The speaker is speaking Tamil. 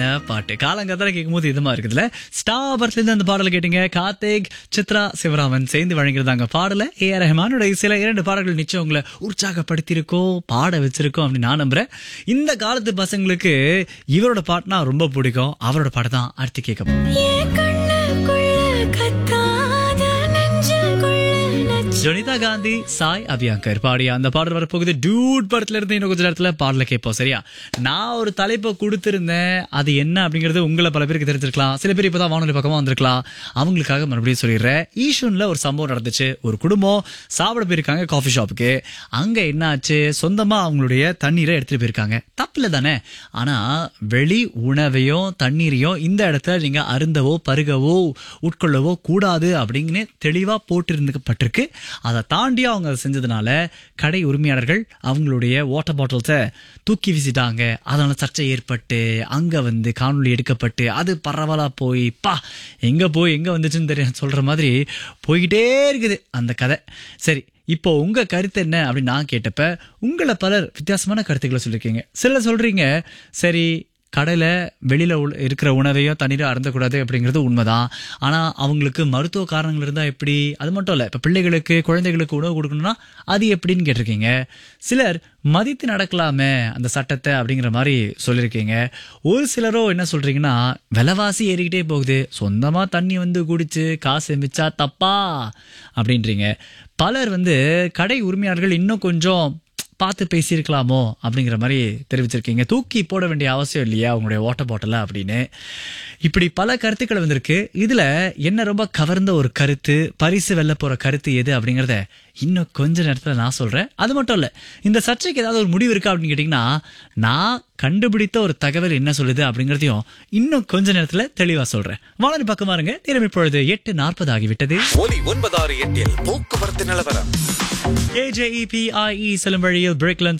என்ன பாட்டு காலங்காத்தால கேட்கும்போது இதமா இருக்குதுல்ல ஸ்டார் பர்த்ல இருந்து அந்த பாடலை கேட்டீங்க கார்த்திக் சித்ரா சிவராமன் சேர்ந்து வழங்கியிருந்தாங்க பாடல ஏ ஆர் ரஹ்மானோட சில இரண்டு பாடல்கள் நிச்சயம் உங்களை உற்சாகப்படுத்தியிருக்கோம் பாட வச்சிருக்கோம் அப்படின்னு நான் நம்புறேன் இந்த காலத்து பசங்களுக்கு இவரோட பாட்டுனா ரொம்ப பிடிக்கும் அவரோட பாட்டு தான் அடுத்து கேட்க போறோம். என் கண்ணுக்குள்ள கத்தாத நெஞ்சுக்குள்ள நச்சு ஜொனிதா காந்தி சாய் அபியாங்கர் பாடிய அந்த பாடல் வரப்போகுது டூட் படத்துல இருந்து இன்னும் கொஞ்ச நேரத்துல பாடல கேட்போம் சரியா நான் ஒரு தலைப்பை கொடுத்திருந்தேன் அது என்ன அப்படிங்கறது உங்களை பல பேருக்கு தெரிஞ்சிருக்கலாம் சில பேர் இப்பதான் வானொலி பக்கமா வந்திருக்கலாம் அவங்களுக்காக மறுபடியும் சொல்லிடுறேன் ஈஷூன்ல ஒரு சம்பவம் நடந்துச்சு ஒரு குடும்பம் சாப்பிட போயிருக்காங்க காஃபி ஷாப்புக்கு அங்க என்ன ஆச்சு சொந்தமா அவங்களுடைய தண்ணீரை எடுத்துட்டு போயிருக்காங்க தப்புல தானே ஆனா வெளி உணவையும் தண்ணீரையும் இந்த இடத்துல நீங்க அருந்தவோ பருகவோ உட்கொள்ளவோ கூடாது அப்படின்னு தெளிவா போட்டிருந்துப்பட்டிருக்கு அதை தாண்டி அவங்க அதை செஞ்சதுனால கடை உரிமையாளர்கள் அவங்களுடைய வாட்டர் பாட்டில்ஸை தூக்கி வீசிட்டாங்க அதனால சர்ச்சை ஏற்பட்டு அங்க வந்து காணொளி எடுக்கப்பட்டு அது பரவலா போய் பா எங்க போய் எங்க வந்துச்சுன்னு தெரியும் சொல்ற மாதிரி போய்கிட்டே இருக்குது அந்த கதை சரி இப்போ உங்க கருத்து என்ன அப்படின்னு நான் கேட்டப்ப உங்களை பலர் வித்தியாசமான கருத்துக்களை சொல்லியிருக்கீங்க சிலர் சொல்றீங்க சரி கடையில் வெளியில் உள்ள இருக்கிற உணவையும் தண்ணீரும் அருந்தக்கூடாது அப்படிங்கிறது உண்மைதான் ஆனால் அவங்களுக்கு மருத்துவ காரணங்கள் இருந்தால் எப்படி அது மட்டும் இல்லை இப்போ பிள்ளைகளுக்கு குழந்தைகளுக்கு உணவு கொடுக்கணும்னா அது எப்படின்னு கேட்டிருக்கீங்க சிலர் மதித்து நடக்கலாமே அந்த சட்டத்தை அப்படிங்கிற மாதிரி சொல்லியிருக்கீங்க ஒரு சிலரோ என்ன சொல்றீங்கன்னா விலைவாசி ஏறிக்கிட்டே போகுது சொந்தமாக தண்ணி வந்து குடிச்சு காசு மிச்சா தப்பா அப்படின்றீங்க பலர் வந்து கடை உரிமையாளர்கள் இன்னும் கொஞ்சம் பார்த்து பேசியிருக்கலாமோ அப்படிங்கிற மாதிரி தெரிவிச்சிருக்கீங்க தூக்கி போட வேண்டிய அவசியம் இல்லையா உங்களுடைய வாட்டர் பாட்டில அப்படின்னு இப்படி பல கருத்துக்கள் வந்திருக்கு இதுல என்ன ரொம்ப கவர்ந்த ஒரு கருத்து பரிசு வெல்ல போற கருத்து எது அப்படிங்கறத இன்னும் கொஞ்ச நேரத்துல நான் சொல்றேன் அது மட்டும் இல்ல இந்த சர்ச்சைக்கு ஏதாவது ஒரு முடிவு இருக்கா அப்படின்னு கேட்டீங்கன்னா நான் கண்டுபிடித்த ஒரு தகவல் என்ன சொல்லுது அப்படிங்கறதையும் இன்னும் கொஞ்ச நேரத்துல தெளிவா சொல்றேன் வானொலி பக்கமா இருங்க நேரம் இப்பொழுது எட்டு நாற்பது ஆகிவிட்டது ஒலி ஒன்பதாறு எட்டில் போக்குவரத்து நிலவரம் ஏஜேஇபிஐஇ செல்லும் வழியில் பிரேக்லன்